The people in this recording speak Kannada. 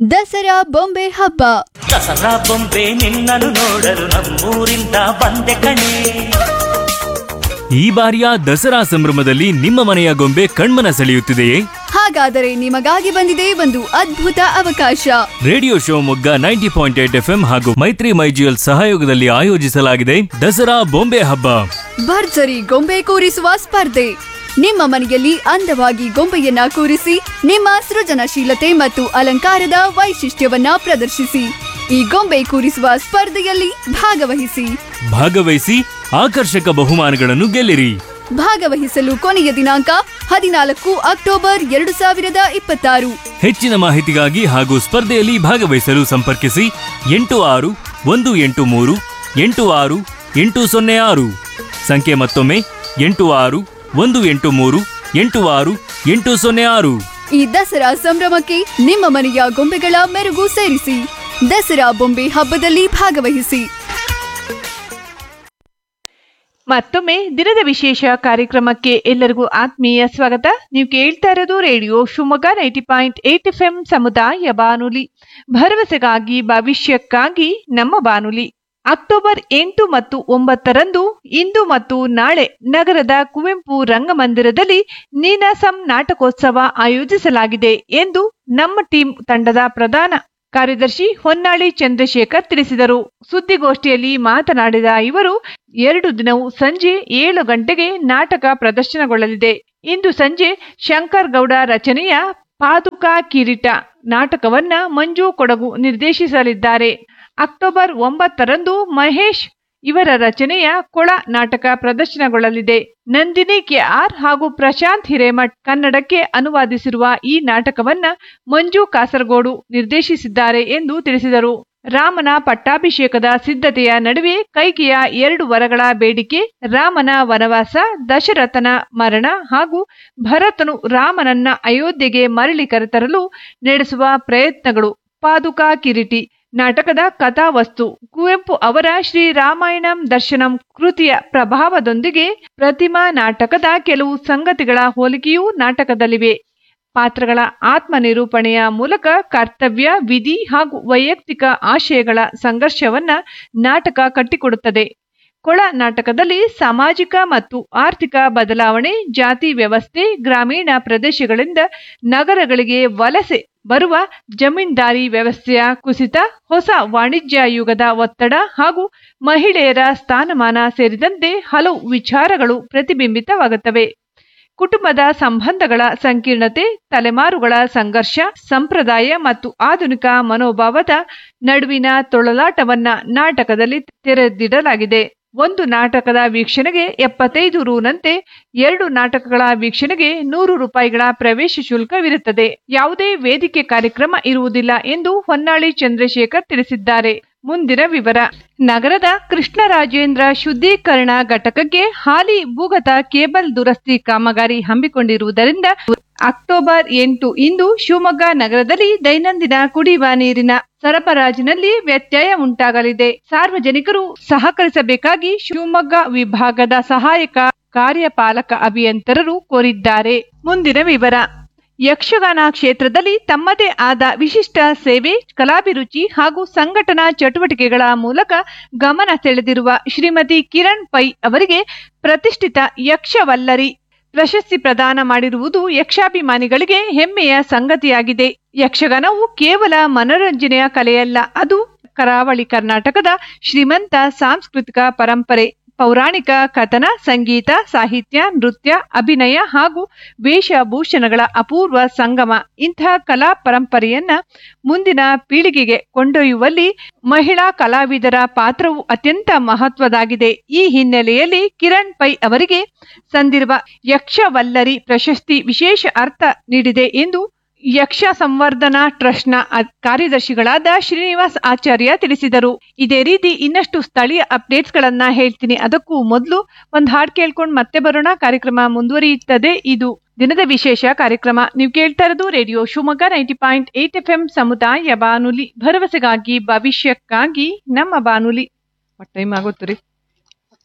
ದಸರಾ ಬೊಂಬೆ ಹಬ್ಬ ದಸರಾ ಬೊಂಬೆ ನಿನ್ನನ್ನು ನೋಡಲು ನಮ್ಮೂರಿಂದ ಬಂದೆ ಕಣೆ ಈ ಬಾರಿಯ ದಸರಾ ಸಂಭ್ರಮದಲ್ಲಿ ನಿಮ್ಮ ಮನೆಯ ಗೊಂಬೆ ಕಣ್ಮನ ಸೆಳೆಯುತ್ತಿದೆಯೇ ಹಾಗಾದರೆ ನಿಮಗಾಗಿ ಬಂದಿದೆ ಒಂದು ಅದ್ಭುತ ಅವಕಾಶ radio Shivamogga ninety point eight F ಹಾಗೂ ಮೈತ್ರಿ ಮೈಜಿಎಲ್ ಸಹಯೋಗದಲ್ಲಿ ಆಯೋಜಿಸಲಾಗಿದೆ ದಸರಾ ಬೊಂಬೆ ಹಬ್ಬ ಭರ್ಜರಿ ಗೊಂಬೆ ಕೂರಿಸುವ ಸ್ಪರ್ಧೆ ನಿಮ್ಮ ಮನೆಯಲ್ಲಿ ಅಂದವಾಗಿ ಗೊಂಬೆಯನ್ನ ಕೂರಿಸಿ ನಿಮ್ಮ ಸೃಜನಶೀಲತೆ ಮತ್ತು ಅಲಂಕಾರದ ವೈಶಿಷ್ಟ್ಯವನ್ನ ಪ್ರದರ್ಶಿಸಿ ಈ ಗೊಂಬೆ ಕೂರಿಸುವ ಸ್ಪರ್ಧೆಯಲ್ಲಿ ಭಾಗವಹಿಸಿ ಭಾಗವಹಿಸಿ ಆಕರ್ಷಕ ಬಹುಮಾನಗಳನ್ನು ಗೆಲ್ಲಿರಿ ಭಾಗವಹಿಸಲು ಕೊನೆಯ ದಿನಾಂಕ ಹದಿನಾಲ್ಕು ಅಕ್ಟೋಬರ್ ಎರಡು ಸಾವಿರದ ಇಪ್ಪತ್ತಾರು ಹೆಚ್ಚಿನ ಮಾಹಿತಿಗಾಗಿ ಹಾಗೂ ಸ್ಪರ್ಧೆಯಲ್ಲಿ ಭಾಗವಹಿಸಲು ಸಂಪರ್ಕಿಸಿ ಎಂಟು ಆರು ಒಂದು ಎಂಟು ಮೂರು ಎಂಟು ಆರು ಎಂಟು ಸೊನ್ನೆ ಆರು ಸಂಖ್ಯೆ ಮತ್ತೊಮ್ಮೆ ಎಂಟು ಆರು ಒಂದು ಎಂಟು ಮೂರು ಎಂಟು ಆರು ಎಂಟು ಸೊನ್ನೆ ಆರು ಈ ದಸರಾ ಸಂಭ್ರಮಕ್ಕೆ ನಿಮ್ಮ ಮನೆಯ ಗೊಂಬೆಗಳ ಮೆರುಗು ಸೇರಿಸಿ ದಸರಾ ಬೊಂಬೆ ಹಬ್ಬದಲ್ಲಿ ಭಾಗವಹಿಸಿ ಮತ್ತೊಮ್ಮೆ ದಿನದ ವಿಶೇಷ ಕಾರ್ಯಕ್ರಮಕ್ಕೆ ಎಲ್ಲರಿಗೂ ಆತ್ಮೀಯ ಸ್ವಾಗತ ನೀವು ಕೇಳ್ತಾ ಇರೋದು radio Shivamogga ninety point eight FM ಎಂ ಸಮುದಾಯ ಬಾನುಲಿ ಭರವಸೆಗಾಗಿ ಭವಿಷ್ಯಕ್ಕಾಗಿ ನಮ್ಮ ಬಾನುಲಿ ಅಕ್ಟೋಬರ್ ಎಂಟು ಮತ್ತು ಒಂಬತ್ತರಂದು ಇಂದು ಮತ್ತು ನಾಳೆ ನಗರದ ಕುವೆಂಪು ರಂಗಮಂದಿರದಲ್ಲಿ ನೀನಾಸಂ ನಾಟಕೋತ್ಸವ ಆಯೋಜಿಸಲಾಗಿದೆ ಎಂದು ನಮ್ಮ ಟೀಮ್ ತಂಡದ ಪ್ರಧಾನ ಕಾರ್ಯದರ್ಶಿ ಹೊನ್ನಾಳಿ ಚಂದ್ರಶೇಖರ್ ತಿಳಿಸಿದರು ಸುದ್ದಿಗೋಷ್ಠಿಯಲ್ಲಿ ಮಾತನಾಡಿದ ಇವರು ಎರಡು ದಿನವೂ ಸಂಜೆ ಏಳು ಗಂಟೆಗೆ ನಾಟಕ ಪ್ರದರ್ಶನಗೊಳ್ಳಲಿದೆ ಇಂದು ಸಂಜೆ ಶಂಕರ್ ಗೌಡ ರಚನೆಯ ಪಾದುಕಾ ಕಿರೀಟ ನಾಟಕವನ್ನ ಮಂಜು ಕೊಡಗು ನಿರ್ದೇಶಿಸಲಿದ್ದಾರೆ ಅಕ್ಟೋಬರ್ ಒಂಬತ್ತರಂದು ಮಹೇಶ್ ಇವರ ರಚನೆಯ ಕೊಳ ನಾಟಕ ಪ್ರದರ್ಶನಗೊಳ್ಳಲಿದೆ ನಂದಿನಿ ಕೆ ಆರ್ ಹಾಗೂ ಪ್ರಶಾಂತ್ ಹಿರೇಮಠ್ ಕನ್ನಡಕ್ಕೆ ಅನುವಾದಿಸಿರುವ ಈ ನಾಟಕವನ್ನ ಮಂಜು ಕಾಸರಗೋಡು ನಿರ್ದೇಶಿಸಿದ್ದಾರೆ ಎಂದು ತಿಳಿಸಿದರು ರಾಮನ ಪಟ್ಟಾಭಿಷೇಕದ ಸಿದ್ಧತೆಯ ನಡುವೆ ಕೈಕೆಯ ಎರಡು ವರಗಳ ಬೇಡಿಕೆ ರಾಮನ ವನವಾಸ ದಶರಥನ ಮರಣ ಹಾಗೂ ಭರತನು ರಾಮನನ್ನ ಅಯೋಧ್ಯೆಗೆ ಮರಳಿ ಕರೆತರಲು ನಡೆಸುವ ಪ್ರಯತ್ನಗಳು ಪಾದುಕಾ ಕಿರೀಟಿ ನಾಟಕದ ಕಥಾವಸ್ತು ಕುವೆಂಪು ಅವರ ಶ್ರೀ ರಾಮಾಯಣಂ ದರ್ಶನಂ ಕೃತಿಯ ಪ್ರಭಾವದೊಂದಿಗೆ ಪ್ರತಿಮಾ ನಾಟಕದ ಕೆಲವು ಸಂಗತಿಗಳ ಹೋಲಿಕೆಯೂ ನಾಟಕದಲ್ಲಿವೆ ಪಾತ್ರಗಳ ಆತ್ಮನಿರೂಪಣೆಯ ಮೂಲಕ ಕರ್ತವ್ಯ ವಿಧಿ ಹಾಗೂ ವೈಯಕ್ತಿಕ ಆಶಯಗಳ ಸಂಘರ್ಷವನ್ನ ನಾಟಕ ಕಟ್ಟಿಕೊಡುತ್ತದೆ ಕೊಳ ನಾಟಕದಲ್ಲಿ ಸಾಮಾಜಿಕ ಮತ್ತು ಆರ್ಥಿಕ ಬದಲಾವಣೆ ಜಾತಿ ವ್ಯವಸ್ಥೆ ಗ್ರಾಮೀಣ ಪ್ರದೇಶಗಳಿಂದ ನಗರಗಳಿಗೆ ವಲಸೆ ಬರುವ ಜಮೀನ್ದಾರಿ ವ್ಯವಸ್ಥೆಯ ಕುಸಿತ ಹೊಸ ವಾಣಿಜ್ಯ ಯುಗದ ಒತ್ತಡ ಹಾಗೂ ಮಹಿಳೆಯರ ಸ್ಥಾನಮಾನ ಸೇರಿದಂತೆ ಹಲವು ವಿಚಾರಗಳು ಪ್ರತಿಬಿಂಬಿತವಾಗುತ್ತವೆ ಕುಟುಂಬದ ಸಂಬಂಧಗಳ ಸಂಕೀರ್ಣತೆ ತಲೆಮಾರುಗಳ ಸಂಘರ್ಷ ಸಂಪ್ರದಾಯ ಮತ್ತು ಆಧುನಿಕ ಮನೋಭಾವದ ನಡುವಿನ ತೊಳಲಾಟವನ್ನ ನಾಟಕದಲ್ಲಿ ತೆರೆದಿಡಲಾಗಿದೆ ಒಂದು ನಾಟಕದ ವೀಕ್ಷಣೆಗೆ ಎಪ್ಪತ್ತೈದು ರೂನಂತೆ ಎರಡು ನಾಟಕಗಳ ವೀಕ್ಷಣೆಗೆ ನೂರು ರೂಪಾಯಿಗಳ ಪ್ರವೇಶ ಶುಲ್ಕವಿರುತ್ತದೆ ಯಾವುದೇ ವೇದಿಕೆ ಕಾರ್ಯಕ್ರಮ ಇರುವುದಿಲ್ಲ ಎಂದು ಹೊನ್ನಾಳಿ ಚಂದ್ರಶೇಖರ್ ತಿಳಿಸಿದ್ದಾರೆ ಮುಂದಿನ ವಿವರ ನಗರದ ಕೃಷ್ಣರಾಜೇಂದ್ರ ಶುದ್ಧೀಕರಣ ಘಟಕಕ್ಕೆ ಹಾಲಿ ಭೂಗತ ಕೇಬಲ್ ದುರಸ್ತಿ ಕಾಮಗಾರಿ ಹಮ್ಮಿಕೊಂಡಿರುವುದರಿಂದ ಅಕ್ಟೋಬರ್ ಎಂಟು ಇಂದು ಶಿವಮೊಗ್ಗ ನಗರದಲ್ಲಿ ದೈನಂದಿನ ಕುಡಿಯುವ ನೀರಿನ ಸರಬರಾಜಿನಲ್ಲಿ ವ್ಯತ್ಯಯ ಉಂಟಾಗಲಿದೆ ಸಾರ್ವಜನಿಕರು ಸಹಕರಿಸಬೇಕಾಗಿ ಶಿವಮೊಗ್ಗ ವಿಭಾಗದ ಸಹಾಯಕ ಕಾರ್ಯಪಾಲಕ ಅಭಿಯಂತರರು ಕೋರಿದ್ದಾರೆ ಮುಂದಿನ ವಿವರ ಯಕ್ಷಗಾನ ಕ್ಷೇತ್ರದಲ್ಲಿ ತಮ್ಮದೇ ಆದ ವಿಶಿಷ್ಟ ಸೇವೆ ಕಲಾಭಿರುಚಿ ಹಾಗೂ ಸಂಘಟನಾ ಚಟುವಟಿಕೆಗಳ ಮೂಲಕ ಗಮನ ಸೆಳೆದಿರುವ ಶ್ರೀಮತಿ ಕಿರಣ್ ಪೈ ಅವರಿಗೆ ಪ್ರತಿಷ್ಠಿತ ಯಕ್ಷವಲ್ಲರಿ ಪ್ರಶಸ್ತಿ ಪ್ರದಾನ ಮಾಡಿರುವುದು ಯಕ್ಷಾಭಿಮಾನಿಗಳಿಗೆ ಹೆಮ್ಮೆಯ ಸಂಗತಿಯಾಗಿದೆ ಯಕ್ಷಗಾನವು ಕೇವಲ ಮನೋರಂಜನೆಯ ಕಲೆಯಲ್ಲ ಅದು ಕರಾವಳಿ ಕರ್ನಾಟಕದ ಶ್ರೀಮಂತ ಸಾಂಸ್ಕೃತಿಕ ಪರಂಪರೆ ಪೌರಾಣಿಕ ಕಥನ ಸಂಗೀತ ಸಾಹಿತ್ಯ ನೃತ್ಯ ಅಭಿನಯ ಹಾಗೂ ವೇಷಭೂಷಣಗಳ ಅಪೂರ್ವ ಸಂಗಮ ಇಂತಹ ಕಲಾ ಪರಂಪರೆಯನ್ನ ಮುಂದಿನ ಪೀಳಿಗೆಗೆ ಕೊಂಡೊಯ್ಯುವಲ್ಲಿ ಮಹಿಳಾ ಕಲಾವಿದರ ಪಾತ್ರವು ಅತ್ಯಂತ ಮಹತ್ವದಾಗಿದೆ ಈ ಹಿನ್ನೆಲೆಯಲ್ಲಿ ಕಿರಣ್ ಪೈ ಅವರಿಗೆ ಸಂದಿರುವ ಯಕ್ಷವಲ್ಲರಿ ಪ್ರಶಸ್ತಿ ವಿಶೇಷ ಅರ್ಥ ನೀಡಿದೆ ಎಂದು ಯಕ್ಷ ಸಂವರ್ಧನಾ ಟ್ರಸ್ಟ್ನ ಅ- ಕಾರ್ಯದರ್ಶಿಗಳಾದ ಶ್ರೀನಿವಾಸ್ ಆಚಾರ್ಯ ತಿಳಿಸಿದರು ಇದೇ ರೀತಿ ಇನ್ನಷ್ಟು ಸ್ಥಳೀಯ ಅಪ್ಡೇಟ್ಸ್ ಗಳನ್ನ ಹೇಳ್ತೀನಿ ಅದಕ್ಕೂ ಮೊದಲು ಒಂದು ಹಾಡ್ ಕೇಳ್ಕೊಂಡು ಮತ್ತೆ ಬರೋಣ ಕಾರ್ಯಕ್ರಮ ಮುಂದುವರಿಯುತ್ತದೆ ಇದು ದಿನದ ವಿಶೇಷ ಕಾರ್ಯಕ್ರಮ ನೀವು ಕೇಳ್ತಾ ಇರೋದು radio Shivamogga ninety point eight FM ಎಂ ಸಮುದಾಯ ಬಾನುಲಿ ಭರವಸೆಗಾಗಿ ಭವಿಷ್ಯಕ್ಕಾಗಿ ನಮ್ಮ ಬಾನುಲಿ ಟೈಮ್ ಆಗೋತು ರೀ